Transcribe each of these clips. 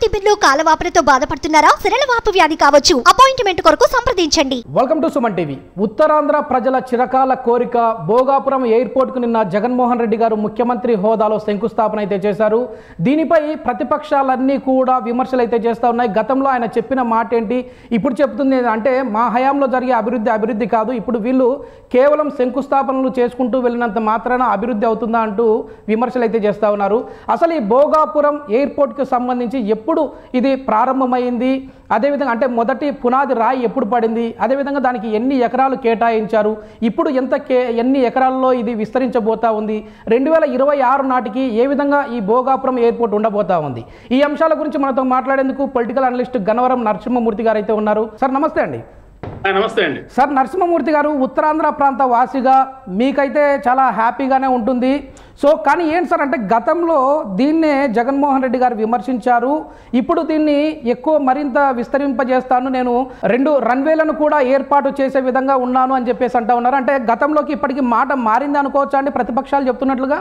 తిమ్మిర్లు కాలవాపులతో బాధపడుతున్నారా సిరలవాపు వ్యాధి కావచ్చు అపాయింట్మెంట్ కొరకు సంప్రదించండి welcome to Suman TV Uttarandhra ప్రజల చిరకాల కోరిక భోగాపురం ఎయిర్పోర్ట్కు నిన్న జగన్మోహన్ రెడ్డి గారు ముఖ్యమంత్రి హోదాలో శంకుస్థాపన అయితే చేశారు దీనిపై ప్రతిపక్షాలన్నీ కూడా విమర్శలు అయితే చేస్తూ ఉన్నాయి గతంలో ఆయన చెప్పిన మాట ఏంటి ఇప్పుడు చెప్తుంది అంటే మా హయాంలో జరిగే అభివృద్ధి అభివృద్ధి కాదు ఇప్పుడు వీళ్ళు కేవలం శంకుస్థాపనలు చేసుకుంటూ వెళ్ళినంత మాత్రాన అభివృద్ధి అవుతుందా అంటూ విమర్శలు అయితే చేస్తూ ఉన్నారు అసలు ఈ భోగాపురం ఎయిర్పోర్ట్కి సంబంధించి ఎప్పుడు ఇది ప్రారంభమైంది అదేవిధంగా అంటే మొదటి పునాది రాయి ఎప్పుడు పడింది అదేవిధంగా దానికి ఎన్ని ఎకరాలు కేటాయించారు ఇప్పుడు ఎంత కే ఎన్ని ఎకరాల్లో ఇది విస్తరించబోతా ఉంది రెండు వేల ఇరవై ఆరు నాటికి ఏ విధంగా ఈ భోగాపురం ఎయిర్పోర్ట్ ఉండబోతా ఉంది ఈ అంశాల గురించి మనతో మాట్లాడేందుకు పొలిటికల్ అనలిస్ట్ గన్నవరం నరసింహమూర్తి గారు అయితే ఉన్నారు సార్ నమస్తే అండి ఆ, నమస్తే అండి సార్ నరసింహమూర్తి గారు ఉత్తరాంధ్ర ప్రాంత వాసిగా మీకైతే చాలా హ్యాపీగానే ఉంటుంది సో కానీ ఏంటి సార్ అంటే గతంలో దీన్నే జగన్మోహన్ రెడ్డి గారు విమర్శించారు ఇప్పుడు దీన్ని ఎక్కువ మరింత విస్తరింపజేస్తాను నేను రెండు రన్వేలను కూడా ఏర్పాటు చేసే విధంగా ఉన్నాను అని చెప్పేసి అంటా ఉన్నారు అంటే గతంలోకి ఇప్పటికి మాట మారింది అనుకోవచ్చా అండి ప్రతిపక్షాలు చెప్తున్నట్లుగా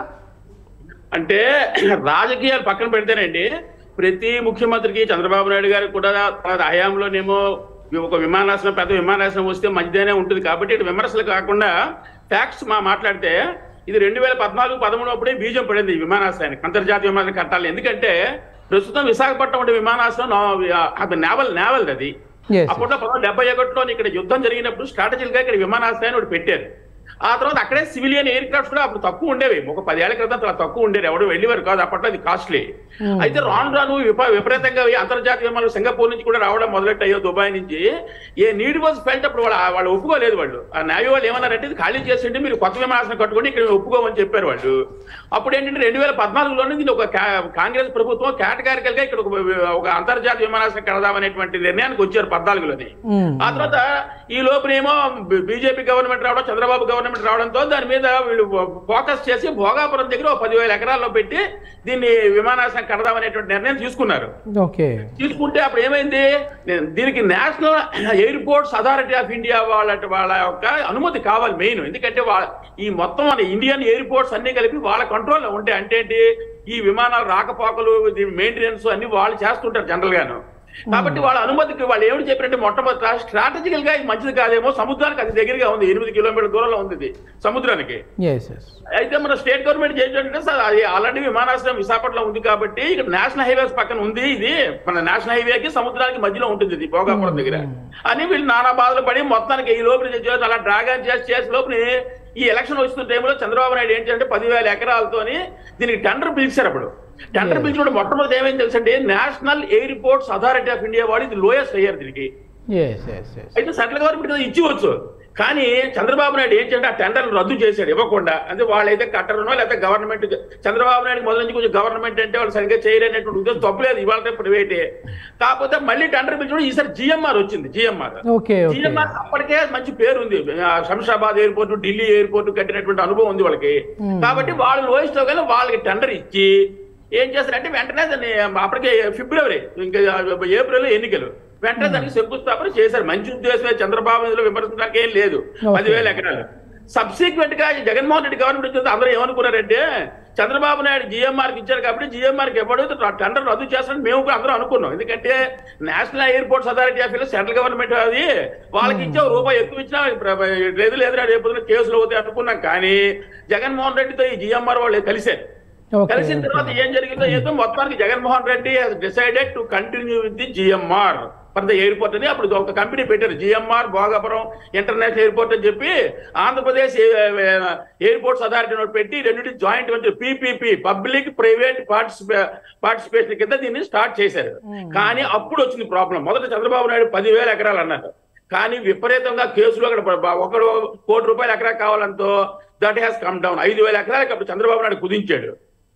అంటే రాజకీయాలు పక్కన పెడితేనండి ప్రతి ముఖ్యమంత్రికి చంద్రబాబు నాయుడు గారికి కూడా తన హయాంలోనేమో ఒక విమానాశ్రయం పెద్ద విమానాశ్రయం వస్తే మంచిదేనే ఉంటుంది కాబట్టి ఇటు విమర్శలు కాకుండా ఫ్యాక్ట్స్ మా మాట్లాడితే ఇది రెండు వేల పద్నాలుగు పదమూడు అప్పుడే బీజం పడింది ఈ విమానాశ్రయానికి అంతర్జాతీయ విమానాలు కట్టాలి ఎందుకంటే ప్రస్తుతం విశాఖపట్నం ఉండే విమానాశ్రయం నా- అది నేవల్ నేవల్ అది Yes. అప్పట్లో పంతొమ్మిది డెబ్బై ఒకటిలో ఇక్కడ యుద్ధం జరిగినప్పుడు స్ట్రాటజికల్ గా ఇక్కడ విమానాశ్రయాన్ని ఒకటి పెట్టారు ఆ తర్వాత అక్కడే సివిలియన్ ఎయిర్ క్రాఫ్ట్స్ కూడా అప్పుడు తక్కువ ఉండేవి ఒక పదేళ్ల క్రితం చాలా తక్కువ ఉండేవి ఎవడు వెళ్ళేవారు కాదు అప్పట్లో అది కాస్ట్లీ అయితే రాను రాను విప విపరీతంగా ఈ అంతర్జాతీయ విమానాలు సింగపూర్ నుంచి కూడా రావడం మొదలెట్టాయో దుబాయ్ నుంచి ఏ నీడ్ వాజ్ ఫెల్ట్ అప్పుడు వాళ్ళు వాళ్ళు ఒప్పుకోలేదు వాళ్ళు ఆ నేవీ వాళ్ళు ఏమన్నారంటే ఇది ఖాళీ చేసిండి మీరు కొత్త విమానాశ్రయం కట్టుకొని ఇక్కడ ఒప్పుకోమని చెప్పారు వాళ్ళు అప్పుడు ఏంటంటే రెండు వేల పద్నాలుగులోనే దీన్ని ఒక కా- కాంగ్రెస్ ప్రభుత్వం కేటగారికల్ గా ఇక్కడ ఒక ఒక అంతర్జాతీయ విమానాశ్రయం కడదామనేటువంటి నిర్ణయానికి వచ్చారు పద్నాలుగులోని మ్మ్. ఆ తర్వాత ఈ లోపునేమో బీజేపీ గవర్నమెంట్ రావడం చంద్రబాబు గవర్నమెంట్ రావడంతో దాని మీద వీళ్ళు ఫోకస్ చేసి భోగాపురం దగ్గర ఒక పదివేల ఎకరాల్లో పెట్టి దీన్ని విమానాశ్రయం కడదామనేటువంటి నిర్ణయం తీసుకున్నారు ఓకే తీసుకుంటే అప్పుడు ఏమైంది నేను దీనికి National Airports Authority of India వాళ్ళ వాళ్ళ యొక్క అనుమతి కావాలి మెయిన్ ఎందుకంటే వాళ్ళ ఈ మొత్తం మన ఇండియన్ ఎయిర్పోర్ట్స్ అన్ని కలిపి వాళ్ళ కంట్రోల్లో ఉంటాయి అంటే ఏంటి ఈ విమానాలు రాకపోకలు మెయింటెనెన్స్ అన్ని వాళ్ళు చేస్తుంటారు జనరల్ గాను కాబట్టి వాళ్ళ అనుమతికి వాళ్ళు ఏమిటి చెప్పారంటే మొట్టమొదట స్ట్రాటజికల్ గా ఇది మంచిది కాదేమో సముద్రానికి అది దగ్గరగా ఉంది ఎనిమిది కిలోమీటర్ల దూరంలో ఉంది ఇది సముద్రానికి ఎస్ ఎస్ అయితే మన స్టేట్ గవర్నమెంట్ చేసేటంటే సార్ అది ఆల్రెడీ విమానాశ్రయం విశాఖపట్నంలో ఉంది కాబట్టి ఇక్కడ నేషనల్ హైవేస్ పక్కన ఉంది ఇది మన నేషనల్ హైవేకి సముద్రానికి మధ్యలో ఉంటుంది ఇది భోగాపురం దగ్గర అని వీళ్ళు నానా బాధలు పడి మొత్తానికి ఈ లోపల చేసి అలా డ్రాగన్ చేసి చేసి లోపల ఈ ఎలక్షన్ వస్తున్న టైంలో చంద్రబాబు నాయుడు ఏంటంటే పదివేల ఎకరాలతోని దీనికి టెండర్ పిలిచారు అప్పుడు టెండర్ పిలిచినప్పుడు మొట్టమొదటి ఏమైంది తెలుసండి National Airports Authority of India వాడు ఇది లోయెస్ట్ అయ్యారు దీనికి ఎస్ ఎస్ ఎస్ అయితే సెంట్రల్ గవర్నమెంట్ కదా ఇచ్చివచ్చు కానీ చంద్రబాబు నాయుడు ఏం చేయండి ఆ టెండర్లు రద్దు చేశాడు ఇవ్వకుండా అంటే వాళ్ళైతే కట్టరనో లేకపోతే గవర్నమెంట్ చంద్రబాబు నాయుడు మొదటి నుంచి కొంచెం గవర్నమెంట్ అంటే వాళ్ళు సరిగ్గా చేయలేనటువంటి ఉద్దేశం తప్పలేదు ఇవాళ ప్రైవేటే కాకపోతే మళ్ళీ టెండర్ పిలిచినప్పుడు ఈసారి జిఎంఆర్ వచ్చింది జిఎంఆర్ ఓకే ఓకే జిఎంఆర్ అప్పటికే మంచి పేరు ఉంది ఆ శంషాబాద్ ఎయిర్పోర్ట్ ఢిల్లీ ఎయిర్పోర్ట్ కట్టినటువంటి అనుభవం ఉంది వాళ్ళకి కాబట్టి వాళ్ళు లోయెస్ట్ లో కానీ వాళ్ళకి టెండర్ ఇచ్చి ఏం చేస్తారంటే వెంటనే దాన్ని అప్పటికే ఫిబ్రవరి ఇంకా ఏప్రిల్ ఎన్నికలు వెంటనే దానికి శంకుస్థాపన చేశారు మంచి ఉద్దేశమే చంద్రబాబు ఇందులో విమర్శించడానికి ఏం లేదు Okay. పదివేల ఎకరాలు సబ్సిక్వెంట్ గా ఈ జగన్మోహన్ రెడ్డి గవర్నమెంట్ వచ్చింది అందరూ ఏమనుకున్నారంటే చంద్రబాబు నాయుడు జిఎంఆర్ కి ఇచ్చారు కాబట్టి జిఎంఆర్ కి ఎవడో టెండర్ రద్దు చేస్తారని మేము కూడా అందరూ అనుకున్నాం ఎందుకంటే National Airports Authority of central government అది వాళ్ళకి ఇచ్చే ఒక రూపాయి ఎక్కువ ఇచ్చినా ప్ర- లేదు లేదు రేపు పొద్దున్న కేసులు అవుతాయి అనుకున్నాం కానీ జగన్మోహన్ రెడ్డితో ఈ జిఎంఆర్ వాళ్ళు కలిశారు ఓకే కలిసిన తర్వాత ఏం జరిగిందో ఏదో మొత్తానికి Jaganmohan Reddy decided to continue with the GMR for the airport అని అప్పుడు ఒక కంపెనీ పెట్టారు జిఎంఆర్ భోగాపురం ఇంటర్నేషనల్ ఎయిర్పోర్ట్ అని చెప్పి ఆంధ్రప్రదేశ్ ఎయిర్పోర్ట్స్ అథారిటీ నోట్ పెట్టి రెండింటి joint venture PPP public private పార్టిసిపే పార్టిసిపేషన్ కింద దీన్ని స్టార్ట్ చేశారు కానీ అప్పుడు వచ్చింది ప్రాబ్లం మొదట చంద్రబాబు నాయుడు పదివేల ఎకరాలు అన్నారు కానీ విపరీతంగా కేసులు అక్కడ ప- ప- ఒకడు కోటి రూపాయలు ఎకరా కావాలంతో దట్ హ్యాస్ కమ్ డౌన్ ఐదు వేల ఎకరాలకు అప్పుడు చంద్రబాబు నాయుడు కుదించాడు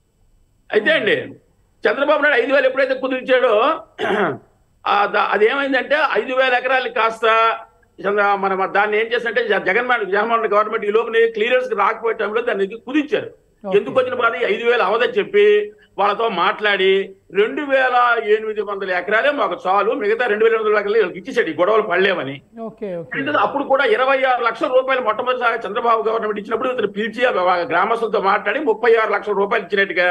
అయితే అండి చంద్రబాబు నాయుడు ఐదు వేలు ఎప్పుడైతే కుదిరించాడో ఆ ద- అదేమైందంటే ఐదు వేల ఎకరాలు కాస్త చంద్ర- మన మన దాన్ని ఏం చేస్తుంటే జగన్మోహన్ జగన్మోహన్ రెడ్డి గవర్నమెంట్ ఈ లోపల క్లియరెన్స్ రాకపోయే టైంలో దాన్ని కుదించారు ఎందుకు వచ్చిన బాధ ఈ ఐదు వేలు అవదని చెప్పి వాళ్ళతో మాట్లాడి రెండు వేల ఎనిమిది వందల ఎకరాలే మాకు చాలు మిగతా రెండు వేల ఎనిమిది వందల ఎకరాలు వీళ్ళకి ఇచ్చేసాడు ఈ గొడవలు పడలేమని ఓకే ఓకే అంటే అప్పుడు కూడా ఇరవై ఆరు లక్షల రూపాయలు మొట్టమొదటిసారి చంద్రబాబు గవర్నమెంట్ ఇచ్చినప్పుడు ఇతను పిలిచి ఆ గ్రామస్తులతో మాట్లాడి ముప్పై ఆరు లక్షల రూపాయలు ఇచ్చినట్టుగా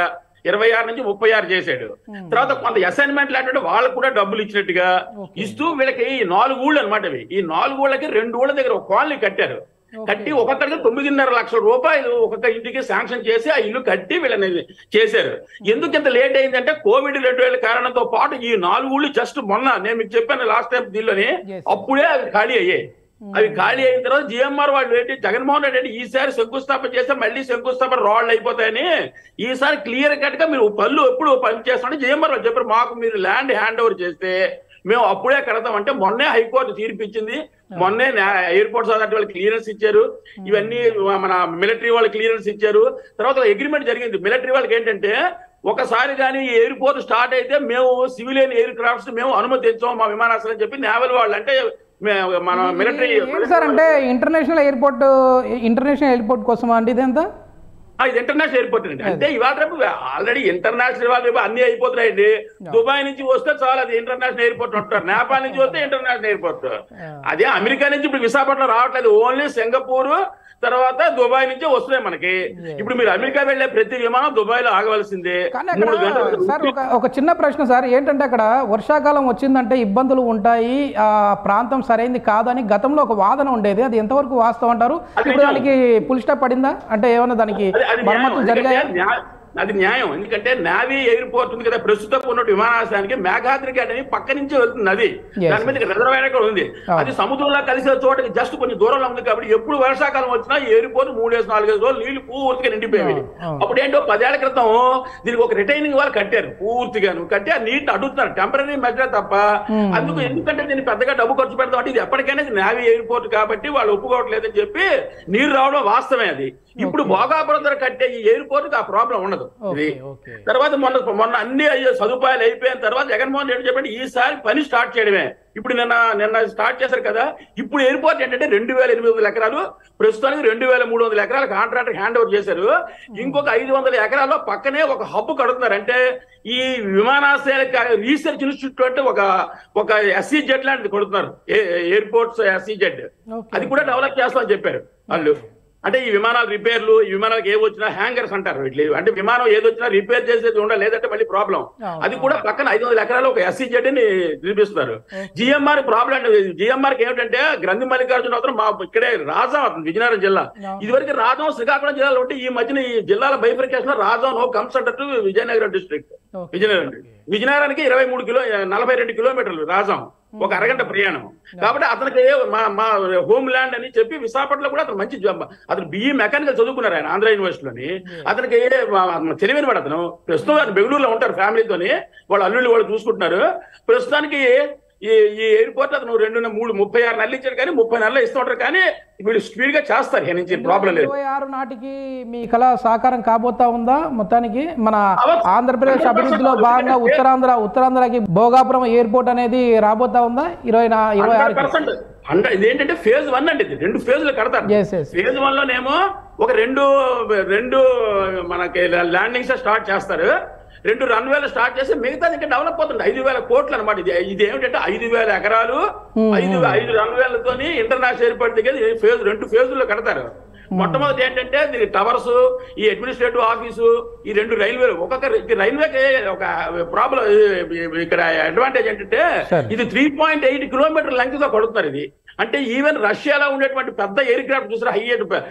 ఇరవై ఆరు నుంచి ముప్పై ఆరు చేశాడు తర్వాత కొంత అసైన్మెంట్ లాంటి వాళ్ళకు కూడా డబ్బులు ఇచ్చినట్టుగా ఇస్తూ వీళ్ళకి ఈ నాలుగు ఊళ్ళు అనమాట ఇవి ఈ నాలుగు ఊళ్ళకి రెండు ఊళ్ళ దగ్గర ఒక కాలనీ కట్టారు కట్టి ఒక్కొక్కరికి తొమ్మిదిన్నర లక్షల రూపాయలు ఒక్కొక్క ఇంటికి శాంక్షన్ చేసి ఆ ఇల్లు కట్టి వీళ్ళని చేశారు ఎందుకు ఇంత లేట్ అయిందంటే కోవిడ్ రెండు వేల కారణంతో పాటు ఈ నాలుగు ఊళ్ళు జస్ట్ మొన్న నేను మీకు చెప్పాను లాస్ట్ టైం దీనిలోని Yes. అప్పుడే అవి ఖాళీ అయ్యాయి అవి ఖాళీ అయిన తర్వాత జిఎంఆర్ వాళ్ళు ఏంటి జగన్మోహన్ రెడ్డి ఏంటి ఈసారి శంకుస్థాపన చేస్తే మళ్ళీ శంకుస్థాపన రాళ్ళు అయిపోతాయని ఈసారి క్లియర్ కట్ గా మీరు పళ్ళు ఎప్పుడు పని చేస్తామంటే జిఎంఆర్ వాళ్ళు చెప్పారు మాకు మీరు ల్యాండ్ హ్యాండ్ ఓవర్ చేస్తే మేము అప్పుడే కడతాం అంటే మొన్నే హైకోర్టు తీర్పు ఇచ్చింది మొన్నే ఎయిర్పోర్ట్స్ అథారిటీ వాళ్ళు క్లియరెన్స్ ఇచ్చారు ఇవన్నీ మన మిలిటరీ వాళ్ళు క్లియరెన్స్ ఇచ్చారు తర్వాత అగ్రిమెంట్ జరిగింది మిలిటరీ వాళ్ళకి ఏంటంటే ఒకసారి కానీ ఎయిర్పోర్ట్ స్టార్ట్ అయితే మేము సివిలియన్ ఎయిర్ క్రాఫ్ట్స్ మేము అనుమతించాం మా విమానాశ్రయం చెప్పి నేవల్ వాళ్ళు అంటే మే- మన మిలిటరీ ఏంటి సార్ అంటే ఇంటర్నేషనల్ ఎయిర్పోర్ట్ ఇంటర్నేషనల్ ఎయిర్పోర్ట్ కోసమా అండి ఇదంతా ఆ, ఇది ఇంటర్నేషనల్ ఎయిర్పోర్ట్ అండి అంటే ఇవాళ రేపు ఆల్రెడీ ఇంటర్నేషనల్ వాళ్ళు రేపు అన్ని అయిపోతున్నాయండి దుబాయ్ నుంచి వస్తే చాలు అది ఇంటర్నేషనల్ ఎయిర్పోర్ట్ అంటారు నేపాల్ నుంచి వస్తే ఇంటర్నేషనల్ ఎయిర్పోర్ట్ అదే అమెరికా నుంచి ఇప్పుడు విశాఖపట్నం రావట్లేదు ఓన్లీ సింగపూర్ తర్వాత దుబాయ్ నుంచే వస్తున్నాయి మనకి ఇప్పుడు మీరు అమెరికా వెళ్ళే ప్రతి విమానం దుబాయ్ లో ఆగవలసిందే కానీ అక్కడ మూడు గంటలు సార్ ఒక ఒక చిన్న ప్రశ్న సార్ ఏంటంటే అక్కడ వర్షాకాలం వచ్చిందంటే ఇబ్బందులు ఉంటాయి ఆ ప్రాంతం సరైంది కాదని గతంలో ఒక వాదన ఉండేది అది ఎంతవరకు వాస్తవం అంటారు అది ఇప్పుడు నిజం. దానికి పుల్ స్టాప్ పడిందా అంటే ఏమైనా దానికి అది- అది న్యాయం. మరమ్మతులు జరిగాయా ఎందుకంటే న్యా- అది న్యాయం ఎందుకంటే నావీ ఎయిర్పోర్ట్ ఉంది కదా ప్రస్తుతం ఉన్న విమానాశ్రయానికి మేఘాద్రి గేట్ అని పక్క నుంచి వెళ్తుంది అది Yes. దాని మీద రిజర్వాయర్ కూడా ఉంది అవును. అది సముద్రంలో కలిసే చోటకి జస్ట్ కొంచెం దూరంలో ఉంది కాబట్టి ఎప్పుడు వర్షాకాలం వచ్చినా ఈ ఎయిర్పోర్ట్ మూడేసి నాలుగేసి రోజులు నీళ్లు పూర్తిగా నిండిపోయేవి అవును, అవును. అప్పుడు ఏంటో పదేళ్ల క్రితం దీనికి ఒక రిటైనింగ్ వాళ్ళు కట్టారు పూర్తిగాను కట్టి ఆ నీటిని అడుగుతున్నారు టెంపరీ మెజర్ తప్ప అందుకు ఎందుకంటే దీన్ని పెద్దగా డబ్బు ఖర్చు పెడతాం అంటే ఇది ఎప్పటికైనా ఇది నావీ ఎయిర్పోర్ట్ కాబట్టి వాళ్ళు ఒప్పుకోవట్లేదని చెప్పి నీరు రావడం వాస్తవమే అది ఇప్పుడు భోగాపురం దగ్గర కట్టే ఈ ఎయిర్పోర్ట్ ఆ ప్రాబ్లం ఉండదు ఇది ఓకే ఓకే తర్వాత మొన్న మొన్న అన్ని అయ్యే సదుపాయాలు అయిపోయిన తర్వాత జగన్మోహన్ రెడ్డి చెప్పండి ఈసారి పని స్టార్ట్ చేయడమే ఇప్పుడు నిన్న నిన్న స్టార్ట్ చేశారు కదా ఇప్పుడు ఎయిర్పోర్ట్ ఏంటంటే రెండు వేల ఎనిమిది వందల ఎకరాలు ప్రస్తుతానికి రెండు వేల మూడు వందల ఎకరాలు కాంట్రాక్ట్ హ్యాండ్ ఓవర్ చేశారు ఇంకొక ఐదు వందల ఎకరాల్లో పక్కనే ఒక హబ్ కడుతున్నారు అంటే ఈ విమానాశ్రయాల రీసెర్చ్ ఇన్స్టిట్యూట్ అంటే ఒక ఒక ఎస్సీ జెడ్ లాంటిది కొడుతున్నారు ఎయిర్పోర్ట్స్ ఎస్సీ జెడ్ ఓకే. అది కూడా డెవలప్ చేస్తామని చెప్పారు వాళ్ళు అంటే ఈ విమానాల రిపేర్లు ఈ విమానాలకు ఏ వచ్చినా హ్యాంగర్స్ అంటారు వీటిని అంటే విమానం ఏది వచ్చినా రిపేర్ చేసేది ఉండాలి లేదంటే మళ్ళీ ప్రాబ్లం అవును. అది కూడా పక్కన ఐదు వందల ఎకరాలు ఒక ఎస్సీ జెడ్ ని నిర్మిస్తున్నారు జిఎంఆర్ ప్రాబ్లం అంటే జిఎంఆర్ ఏమిటంటే గ్రంథి మల్లికార్జున అవతరం మా ఇక్కడే రాజం అతను విజయనగరం జిల్లా అవును. ఇదివరకు రాజం శ్రీకాకుళం జిల్లాలో ఉంటే ఈ మధ్యన ఈ జిల్లాల bifurcation Rajam no comes under to Vizianagaram district okay. Vizianagaram విజయనగరానికి ఇరవై మూడు కిలో నలభై రెండు కిలోమీటర్లు రాజం ఒక అరగంట ప్రయాణం కాబట్టి అతనికి మా మా హోమ్ ల్యాండ్ అని చెప్పి విశాఖపట్నంలో కూడా అతను మంచి జాబ్ అతను బిఈ మెకానికల్ చదువుకున్నారు ఆయన ఆంధ్ర యూనివర్సిటీలోని అతనికి మా- తెలివైన వాడు అతను ప్రస్తుతం ఆయన బెంగళూరులో ఉంటారు ఫ్యామిలీతోని వాళ్ళ అల్లుళ్ళు వాళ్ళు చూసుకుంటున్నారు ప్రస్తుతానికి ఈ ఈ ఎయిర్పోర్ట్ అతను రెండు మూడు ముప్పై ఆరు నెలలు ఇచ్చారు కానీ ముప్పై నెలలు ఇస్తూ ఉంటారు కానీ వీళ్ళు స్పీడ్ గా చేస్తారు ఇక నుంచి ప్రాబ్లం లేదు ఇరవై ఆరు నాటికి మీ కళ సాకారం కాబోతా ఉందా మొత్తానికి మన అవ్వచ్చు. ఆంధ్రప్రదేశ్ 100% అభివృద్ధిలో అవ్వచ్చు. భాగంగా ఎందుకంటే- ఉత్తరాంధ్ర ఉత్తరాంధ్రకి భోగాపురం ఎయిర్పోర్ట్ అనేది రాబోతా ఉందా ఇరవై నా ఇరవై హండ్రెడ్ ఆరుకి పర్సెంట్ హండ్రెడ్ ఇదేంటంటే ఫేజ్ వన్ అండి ఇది రెండు ఫేజ్లు కడతారు Yes, yes. ఫేజ్ వన్ లోనేమో ఒక రెండు రెండు మనకి ల్యాండింగ్స్ స్టార్ట్ చేస్తారు రెండు రన్వేలు స్టార్ట్ చేసి మిగతాది ఇంకా డెవలప్ అవుతుంది ఐదు వేల కోట్లు అనమాట ఇది ఇది ఏమిటంటే ఐదు వేల ఎకరాలు ఐదు ఐదు రన్వేలతోని ఇంటర్నేషనల్ ఎయిర్పోర్ట్ దగ్గర ఫేజ్ రెండు ఫేజుల్లో కడతారు మొట్టమొదటి ఏంటంటే దీని టవర్స్ ఈ అడ్మినిస్ట్రేటివ్ ఆఫీసు ఈ రెండు రైల్వేలు ఒక్కొక్క ఇది రైల్వేకి ఒక ప్రాబ్లం ఇక్కడ అడ్వాంటేజ్ ఏంటంటే Sir. ఇది three point eight kilometre length తో కొడుతున్నారు ఇది అంటే ఈవెన్ రష్యాలో ఉండేటువంటి పెద్ద ఎయిర్ క్రాఫ్ట్ చూసారా హై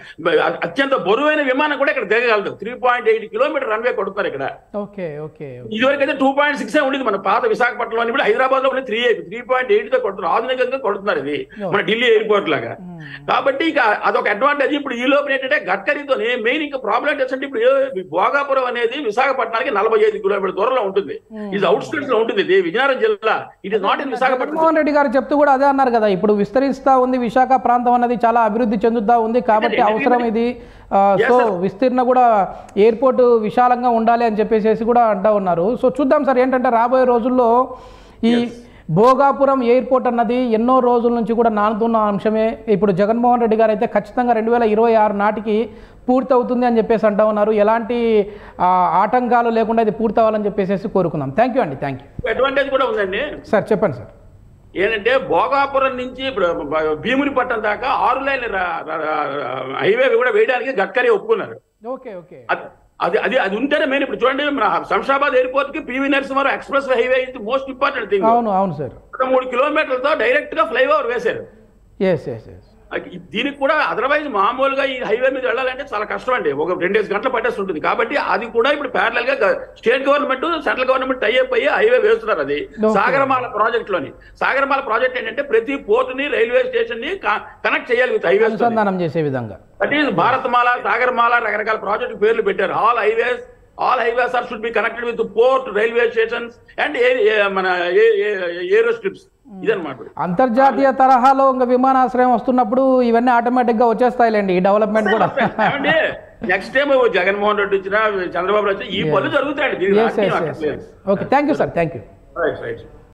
అత్యంత బరువైన విమానం కూడా ఇక్కడ దిగగలదు three point eight kilometre runway కొడుతున్నారు ఇక్కడ ఓకే ఓకే ఇదివరకు అయితే టూ పాయింట్ సిక్స్ ఉండేది మన పాత విశాఖపట్నంలో ఇప్పుడు హైదరాబాద్ లో త్రీ త్రీ పాయింట్ ఎయిట్ తో కొడుతున్నారు ఆధునికంగా కొడుతున్నారు ఇది మన ఢిల్లీ ఎయిర్పోర్ట్ లాగా కాబట్టి ఇక అదొక అడ్వాంటేజ్ ఇప్పుడు ఈ లోపల ఏంటంటే గడ్కరీతో మెయిన్ ఇంకా ప్రాబ్లం ఏంటంటే ఇప్పుడు ఏ- భోగాపురం అనేది విశాఖపట్నానికి నలభై ఐదు కిలోమీటర్ దూరంలో ఉంటుంది ఇది అవుట్స్కట్స్ లో ఉంటుంది ఇది విజయనగరం జిల్లా it is not in Visakhapatnam Jaganmohan Reddy garu చెప్తూ కూడా అదే అన్నారు కదా ఇప్పుడు విస్తరిస్తా ఉంది విశాఖ ప్రాంతం అన్నది చాలా అభివృద్ధి చెందుతా ఉంది కాబట్టి అదే, అవసరం ఇది ఆ, Yes, సో sir. విస్తీర్ణ కూడా ఎయిర్పోర్ట్ విశాలంగా ఉండాలి అని చెప్పేసి కూడా అంటా ఉన్నారు సో చూద్దాం సార్ ఏంటంటే రాబోయే రోజుల్లో ఈ భోగాపురం ఎయిర్పోర్ట్ అన్నది ఎన్నో రోజుల నుంచి కూడా నానుతున్న అంశమే ఇప్పుడు జగన్మోహన్ రెడ్డి గారు అయితే ఖచ్చితంగా రెండు వేల ఇరవై ఆరు నాటికి పూర్తి అవుతుంది అని చెప్పేసి అంటా ఉన్నారు ఎలాంటి ఆ, ఆటంకాలు లేకుండా ఇది పూర్తి అవ్వాలని చెప్పేసి కోరుకుందాం థ్యాంక్ యూ అండి థ్యాంక్ యూ అడ్వాంటేజ్ కూడా ఉందండి సార్ చెప్పండి సార్ ఏంటంటే భోగాపురం నుంచి ఇప్పుడు భీమునిపట్నం దాకా ఆరు లైన్ హైవే కూడా వేయడానికి గడ్కరీ ఒప్పుకున్నారు ఓకే ఓకే అద్- అది అది అది ఉంటేనే మెయిన్ ఇప్పుడు చూడండి మన శంషాబాద్ ఎయిర్పోర్ట్ కి పివి నరసింహారావు ఎక్స్ప్రెస్ హైవే ఇది మోస్ట్ ఇంపార్టెంట్ థింగ్ అవును అవును సార్ మూడు కిలోమీటర్లతో డైరెక్ట్ గా ఫ్లైఓవర్ వేశారు ఎస్ ఎస్ ఎస్ అది- దీనికి కూడా అదర్వైజ్ మామూలుగా ఈ హైవే మీద వెళ్ళాలంటే చాలా కష్టం అండి ఒక రెండేసి గంటలు పట్టేసి ఉంటుంది కాబట్టి అది కూడా ఇప్పుడు ప్యారల్ గా state government central government tie up అయ్యి హైవే వేస్తున్నారు అది Okay. సాగరమాల ప్రాజెక్ట్ లోని సాగరమాల ప్రాజెక్ట్ ఏంటంటే ప్రతి పోర్ట్ ని రైల్వే స్టేషన్ ని కనెక్ట్ చేయాలి విత్ హైవేస్ అనుసంధానం చేసే విధంగా దట్ ఈస్ భారతమాల సాగరమాల రకరకాల ప్రాజెక్ట్ పేర్లు పెట్టారు all highways all highways are should be connected with port railway stations and మన ఏరో స్ట్రిప్స్ ఇదన్నమాట అంతర్జాతీయ తరహాలో ఇంకా విమానాశ్రయం వస్తున్నప్పుడు ఇవన్నీ ఆటోమేటిక్గా వచ్చేస్తాయిలేండి ఈ డెవలప్మెంట్ కూడా ఏమండి నెక్స్ట్ టైం జగన్మోహన్ రెడ్డి వచ్చినా చంద్రబాబు వచ్చినా ఈ పనులు జరుగుతాయండి దీనికి ఎస్ రాజకీయం ఎస్ ఎస్ అక్కర్లేదు. Okay thank you sir thank you right right